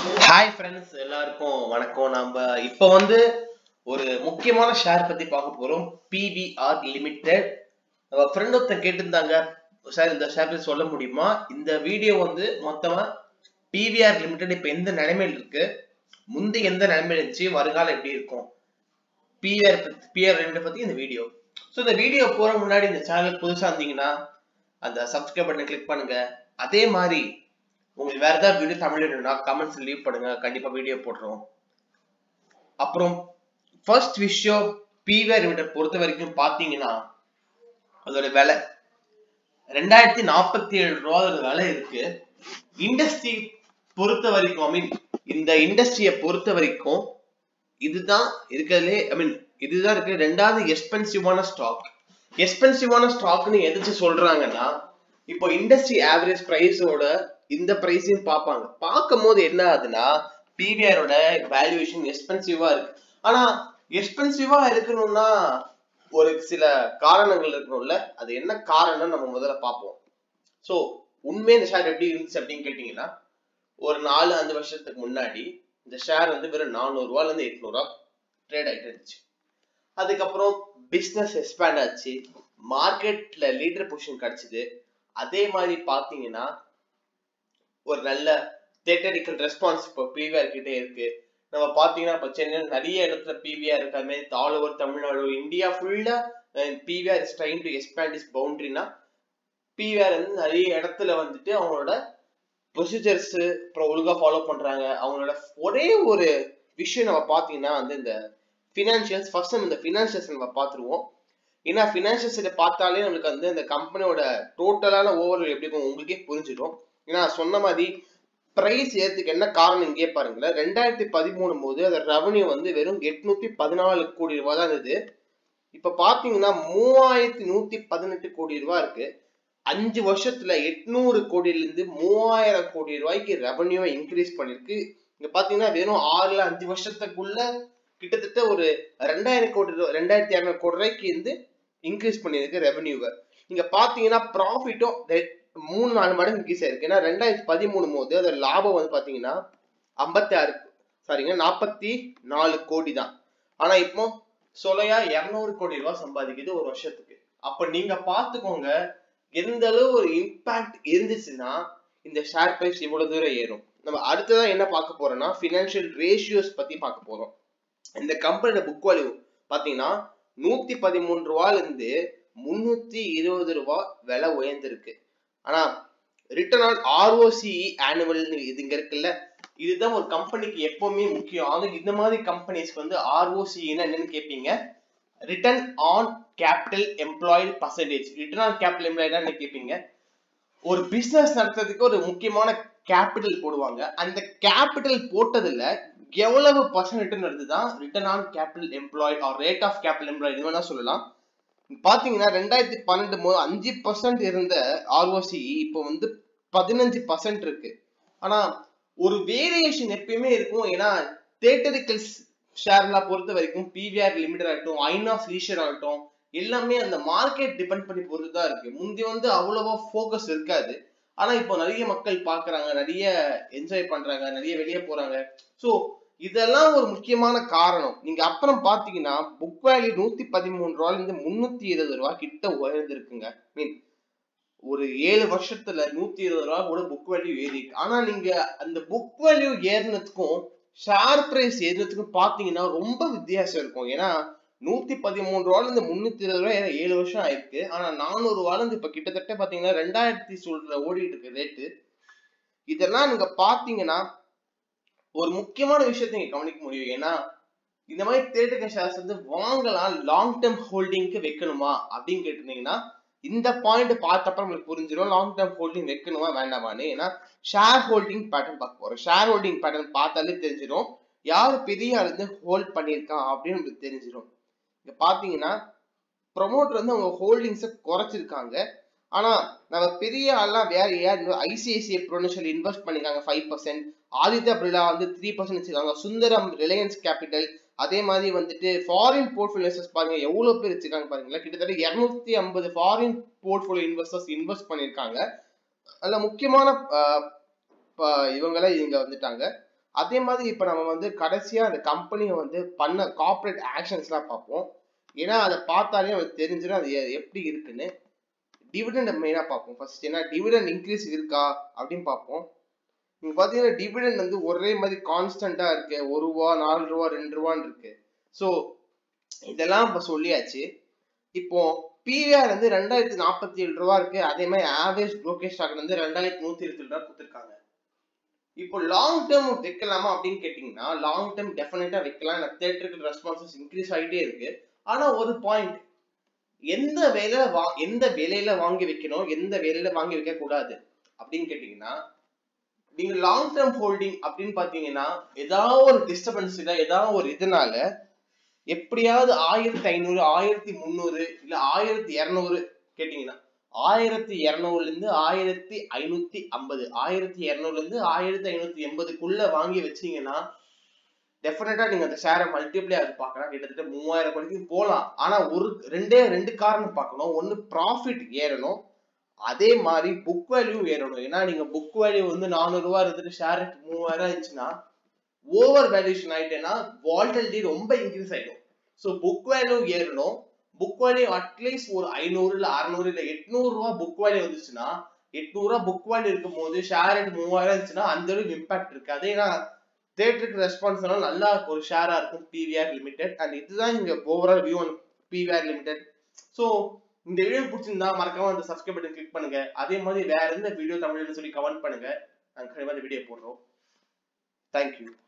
hi friends எல்லாருக்கும் வணக்கம் நம்ம இப்போ வந்து ஒரு முக்கியமான ஷேர் பத்தி பார்க்க போறோம் பிவிஆர் லிமிடெட் நம்ம ஃப்ரெண்ட் ஒருத்தன் கேட்டிருந்தாங்க சார் இந்த ஷேர் பத்தி சொல்ல முடியுமா இந்த வீடியோ வந்து மொத்தமா பிவிஆர் லிமிடெட் இப்போ எந்த நிலைமையில் இருக்கு முந்தி எந்த நிலைமையில் இருந்துச்சு வருங்காலம் எப்படி இருக்கும் பிஆர் பிஆர் லிமிடெட் பத்தி இந்த வீடியோ ஸோ இந்த வீடியோ போற முன்னாடி இந்த சேனல் புதுசா இருந்தீங்கன்னா அந்த சப்ஸ்கிரைப் பட்டனை கிளிக் பண்ணுங்க அதே மாதிரி உங்களுக்கு வேற ஏதாவது வீடியோ தமிழ் வேணும்னா கமெண்ட்ஸ் லீவ் பண்ணுங்க கண்டிப்பா வீடியோ போடுறோம் அப்புறம் ஃபர்ஸ்ட் விஷயம் பிவிஆர் லிமிடெட் பொறுத்த வரைக்கும் பாத்தீங்கன்னா அதோட விலை ரெண்டாயிரத்தி நாற்பத்தி ஏழு ரூபா அதோட விலை இருக்கு இண்டஸ்ட்ரி பொறுத்த வரைக்கும் ஐ மீன் இந்த இண்டஸ்ட்ரியை பொறுத்த வரைக்கும் இதுதான் இருக்கிறதுலே ஐ மீன் இதுதான் இருக்கு ரெண்டாவது எக்ஸ்பென்சிவான ஸ்டாக் எக்ஸ்பென்சிவான ஸ்டாக்னு எதிர்த்து சொல்றாங்கன்னா இப்போ இண்டஸ்ட்ரி ஆவரேஜ் பிரைஸோட இந்த பிரைஸையும் பார்ப்பாங்க பார்க்கும் போது என்ன ஆகுதுன்னா பிவிஆரோட வேல்யூவேஷன் எக்ஸ்பென்சிவா இருக்கு ஆனா எக்ஸ்பென்சிவா இருக்கணும்னா ஒரு சில காரணங்கள் இருக்கணும்ல அது என்ன காரணம் நம்ம முதல்ல பார்ப்போம் ஸோ உண்மை இந்த ஷேர் எப்படி இருந்துச்சு அப்படின்னு கேட்டீங்கன்னா ஒரு நாலு அஞ்சு வருஷத்துக்கு முன்னாடி இந்த ஷேர் வந்து வெறும் நானூறு ரூபால இருந்து எட்நூறுவா ட்ரேட் ஆயிட்டு இருந்துச்சு அதுக்கப்புறம் பிஸ்னஸ் எக்ஸ்பேண்ட் ஆச்சு மார்க்கெட்ல லீடர் பொசிஷன் கிடைச்சது அதே மாதிரி பாத்தீங்கன்னா ஒரு நல்ல தேட்டரிக்கல் ரெஸ்பான்ஸ் இப்போ பிவிஆர் கிட்டே இருக்கு நம்ம பாத்தீங்கன்னா இப்போ சென்னையில் நிறைய இடத்துல பிவிஆர் இருக்கு அது மாதிரி ஆல் ஓவர் தமிழ்நாடு இந்தியா ஃபுல்லா PVR is trying to expand is பவுண்டரினா பிவிஆர் வந்து நிறைய இடத்துல வந்துட்டு அவங்களோட ப்ரொசீஜர்ஸ் அப்புறம் ஒழுங்கா ஃபாலோ பண்றாங்க அவங்களோட ஒரே ஒரு விஷயம் நம்ம பாத்தீங்கன்னா வந்து இந்த ஃபினான்ஷியல்ஸ் ஃபர்ஸ்ட் நம்ம இந்த ஃபினான்ஷியல்ஸ் நம்ம பார்த்துருவோம் ஏன்னா ஃபினான்ஷியல்ஸ் பார்த்தாலே நம்மளுக்கு வந்து அந்த கம்பெனியோட டோட்டலான ஓவர் எப்படி இருக்கும் உங்களுக்கே புரிஞ்சிடும் ஏன்னா சொன்ன மாதிரி பிரைஸ் ஏத்துக்கு என்ன காரணம் இங்கே பாருங்களேன் ரெண்டாயிரத்தி பதிமூணு போது அந்த ரெவன்யூ வந்து வெறும் எட்நூத்தி பதினாலு கோடி ரூபாய் தான் இருந்தது இப்ப பாத்தீங்கன்னா மூவாயிரத்தி நூத்தி பதினெட்டு கோடி ரூபாய் இருக்கு அஞ்சு வருஷத்துல எட்நூறு கோடியில இருந்து மூவாயிரம் கோடி ரூபாய்க்கு ரெவன்யூ இன்க்ரீஸ் பண்ணிருக்கு இங்க பாத்தீங்கன்னா வெறும் ஆறுல அஞ்சு வருஷத்துக்குள்ள கிட்டத்தட்ட ஒரு ரெண்டாயிரம் கோடி ரூபாய் ரெண்டாயிரத்தி இரநூறு கோடி ரூபாய்க்கு வந்து இன்க்ரீஸ் பண்ணியிருக்கு ரெவன்யூவை நீங்க பாத்தீங்கன்னா ப்ராஃபிட்டும் மூணு நாலு மடங்கு இன்க்ரீஸ் ஆயிருக்கு ஏன்னா ரெண்டாயிரத்தி பதிமூணு போது அதோட லாபம் வந்து பாத்தீங்கன்னா ஐம்பத்தி ஆறு சாரிங்க நாற்பத்தி நாலு கோடி தான் ஆனா இப்போ சொலையா இருநூறு கோடி ரூபாய் சம்பாதிக்குது ஒரு வருஷத்துக்கு அப்ப நீங்க பாத்துக்கோங்க எந்த அளவு ஒரு இம்பாக்ட் இருந்துச்சுன்னா இந்த ஷேர் பிரைஸ் இவ்வளவு தூரம் ஏறும் நம்ம அடுத்ததான் என்ன பார்க்க போறோம்னா பினான்சியல் ரேஷியோஸ் பத்தி பார்க்க போறோம் இந்த கம்பெனியோட புக் வேல்யூ பாத்தீங்கன்னா நூத்தி பதிமூணு ரூபாயில இருந்து முன்னூத்தி இருபது ரூபாய் விலை உயர்ந்திருக்கு ஆனா ரிட்டர்ன் ஆன் ஆர்ஓசி ஆனுவல் இது இங்க இருக்குல்ல இதுதான் ஒரு கம்பெனிக்கு எப்பவுமே முக்கியம் அது இந்த மாதிரி கம்பெனிஸ்க்கு வந்து ஆர்ஓசி என்னன்னு கேட்பீங்க return on capital employed percentage return on capital employed கேட்பீங்க ஒரு பிசினஸ் நடத்துறதுக்கு ஒரு முக்கியமான கேபிட்டல் போடுவாங்க அந்த கேபிட்டல் போட்டதுல எவ்வளவு பர்சன்ட் ரிட்டர்ன் வருதுதான் return on capital employed or rate of capital employed வேணா சொல்லலாம் பாத்தீங்கன்னா ரெண்டாயிரத்தி பன்னெண்டு போது அஞ்சு பர்சன்ட் இருந்த ஆர்ஓசி இப்போ வந்து பதினஞ்சு பர்சன்ட் இருக்கு ஆனா ஒரு வேரியேஷன் எப்பயுமே இருக்கும் ஏன்னா தேட்டரிக்கல் ஷேர்லாம் பொறுத்த வரைக்கும் பிவிஆர் லிமிடெட் ஆகட்டும் ஐநாஸ் லீஷர் ஆகட்டும் எல்லாமே அந்த மார்க்கெட் டிபெண்ட் பண்ணி பொறுத்து தான் இருக்கு முந்தி வந்து அவ்வளவா ஃபோக்கஸ் இருக்காது ஆனா இப்போ நிறைய மக்கள் பாக்குறாங்க நிறைய என்ஜாய் பண்றாங்க நிறைய வெளியே போறாங்க ஸோ இதெல்லாம் ஒரு முக்கியமான காரணம் நீங்க அப்புறம் பாத்தீங்கன்னா புக் வேல்யூ நூத்தி பதிமூணு ரூபாயில இருந்து முன்னூத்தி இருபது ரூபாய் கிட்ட உயர்ந்திருக்குங்க மீன் ஒரு ஏழு வருஷத்துல நூத்தி இருபது ரூபாய் கூட புக் வேல்யூ ஏறி ஆனா நீங்க அந்த புக் வேல்யூ ஏறினதுக்கும் ஷேர் பிரைஸ் ஏறினதுக்கும் பாத்தீங்கன்னா ரொம்ப வித்தியாசம் இருக்கும் ஏன்னா நூத்தி பதிமூணு ரூபாயில இருந்து முன்னூத்தி இருபது ரூபாய் ஏழு வருஷம் ஆயிருக்கு ஆனா நானூறு ரூபாயில இருந்து இப்ப கிட்டத்தட்ட பாத்தீங்கன்னா ரெண்டாயிரத்தி சொல்ற ஓடிட்டு இருக்கு ரேட்டு இதெல்லாம் நீங்க பாத்தீங்கன்னா ஒரு முக்கியமான விஷயத்தை நீங்க கவனிக்க முடியும் ஏன்னா இந்த மாதிரி தேட்டர் ஷேர்ஸ் வந்து வாங்கலாம் லாங் டேர்ம் ஹோல்டிங்க்கு வைக்கணுமா அப்படின்னு கேட்டிருந்தீங்கன்னா இந்த பாயிண்ட் பார்த்தப்ப உங்களுக்கு புரிஞ்சிடும் லாங் டேர்ம் ஹோல்டிங் வைக்கணுமா வேண்டாமான்னு ஏன்னா ஷேர் ஹோல்டிங் பேட்டர்ன் பார்க்க போறோம் ஷேர் ஹோல்டிங் பேட்டர்ன் பார்த்தாலே தெரிஞ்சிடும் யார் பெரிய ஆள் வந்து ஹோல்ட் பண்ணியிருக்கான் அப்படின்னு உங்களுக்கு தெரிஞ்சிடும் இங்க பாத்தீங்கன்னா ப்ரொமோட்டர் வந்து அவங்க ஹோல்டிங்ஸை குறைச்சிருக்காங்க ஆனா நம்ம பெரிய ஆள்லாம் வேற யார் ஐசிஐசிஐ ப்ரொடென்ஷியல் இன்வெஸ்ட் பண்ணிருக்காங்க ஃபைவ் பர்சன்ட் ஆதித்யா பிர்லா வந்து த்ரீ பர்சன்ட் வச்சிருக்காங்க சுந்தரம் ரிலையன்ஸ் கேபிட்டல் அதே மாதிரி வந்துட்டு ஃபாரின் போர்ட்ஃபோலியோஸ் பாருங்க எவ்வளவு பேர் வச்சிருக்காங்க பாருங்களேன் கிட்டத்தட்ட இருநூத்தி ஐம்பது ஃபாரின் போர்ட்ஃபோலியோ இன்வெஸ்டர்ஸ் இன்வெஸ்ட் பண்ணிருக்காங்க அதுல முக்கியமான இவங்கள இங்க வந்துட்டாங்க அதே மாதிரி இப்ப நம்ம வந்து கடைசியா அந்த கம்பெனியை வந்து பண்ண கார்ப்பரேட் ஆக்ஷன்ஸ்லாம் பார்ப்போம் ஏன்னா அதை பார்த்தாலே நமக்கு தெரிஞ்சிடும் அது எ- எப்படி இருக்குன்னு டிவிடெண்ட் மெயினா பார்ப்போம் ஃபர்ஸ்ட் ஏன்னா டிவிடெண்ட் இன்க்ரீஸ் இருக்கா அப்படின்னு பார்ப்போம் நீங்க பாத்தீங்கன்னா டிவிடெண்ட் வந்து ஒரே மாதிரி கான்ஸ்டன்டா இருக்கு ஒரு ரூபா நாலு ரூபா ரெண்டு ரூபான்னு இருக்கு ஸோ இதெல்லாம் இப்ப சொல்லியாச்சு இப்போ பிவிஆர் வந்து ரெண்டாயிரத்தி நாற்பத்தி ஏழு ரூபா இருக்கு அதே மாதிரி ஆவரேஜ் ப்ரோக்கேஜ் ஸ்டாக் வந்து ரெண்டாயிரத்தி நூத்தி இருபத்தி ரூபா கொடுத்துருக்காங்க இப்போ லாங் டேர்ம் வைக்கலாமா அப்படின்னு கேட்டீங்கன்னா லாங் டேர்ம் டெஃபினட்டா வைக்கலாம் எனக்கு தேட்டருக்கு ரெஸ்பான்சஸ் இன்க்ரீஸ் ஆகிட்டே இருக்கு ஆனா ஒரு பாயிண்ட் எந்த வேலையில வா எந்த விலையில வாங்கி வைக்கணும் எந்த விலையில வாங்கி வைக்க கூடாது அப்படின்னு கேட்டீங்கன்னா நீங்க லாங் டேர்ம் ஹோல்டிங் அப்படின்னு பாத்தீங்கன்னா ஏதாவது ஒரு டிஸ்டர்பன்ஸ் இல்ல ஏதாவது ஒரு இதனால எப்படியாவது ஆயிரத்தி ஐநூறு ஆயிரத்தி முந்நூறு இல்ல ஆயிரத்தி இருநூறு கேட்டீங்கன்னா ஆயிரத்தி இருநூறுல இருந்து ஆயிரத்தி ஐநூத்தி ஐம்பது ஆயிரத்தி இருநூறுல இருந்து ஆயிரத்தி ஐநூத்தி எண்பதுக்குள்ள வாங்கி வச்சீங்கன்னா டெஃபினட்டா நீங்க அந்த ஷேரை மல்டிப்ளை அது பார்க்கலாம் கிட்டத்தட்ட மூவாயிரம் வரைக்கும் போகலாம் ஆனா ஒரு ரெண்டே ரெண்டு காரணம் பார்க்கணும் ஒன்னு ப்ராஃபிட் ஏறணும் அதே மாதிரி புக் வேல்யூ ஏறணும் ஏன்னா நீங்க புக் வேல்யூ வந்து நானூறு ரூபாய் இருந்துட்டு ஷேர் மூவாயிரம் இருந்துச்சுன்னா ஓவர் வேல்யூஷன் ஆயிட்டேன்னா வால்டலிட்டி ரொம்ப இன்க்ரீஸ் ஆயிடும் ஸோ புக் வேல்யூ ஏறணும் புக் வேல்யூ அட்லீஸ்ட் ஒரு ஐநூறு இல்ல அறுநூறு இல்ல எட்நூறு ரூபாய் புக் வேல்யூ வந்துச்சுன்னா எட்நூறு ரூபாய் புக் வேல்யூ இருக்கும் போது ஷேர் ரேட் மூவாயிரம் இருந்துச்சுன்னா அந்த அளவுக்கு இம்பாக்ட் இருக்கு அதே நான் தேட்டருக்கு ரெஸ்பான்ஸ் நல்லா ஒரு ஷேரா இருக்கும் பிவிஆர் லிமிடெட் அண்ட் இதுதான் இங்க overall view on PVR limited so இந்த வீடியோ பிடிச்சிருந்தா மறக்காம அந்த சப்ஸ்கிரைப் பட்டன் கிளிக் பண்ணுங்க அதே மாதிரி வேற எந்த வீடியோ தமிழ்னு சொல்லி கமெண்ட் பண்ணுங்க நாங்க கண்டிப்பா இந்த வீடியோ போடுறோம் தேங்க்யூ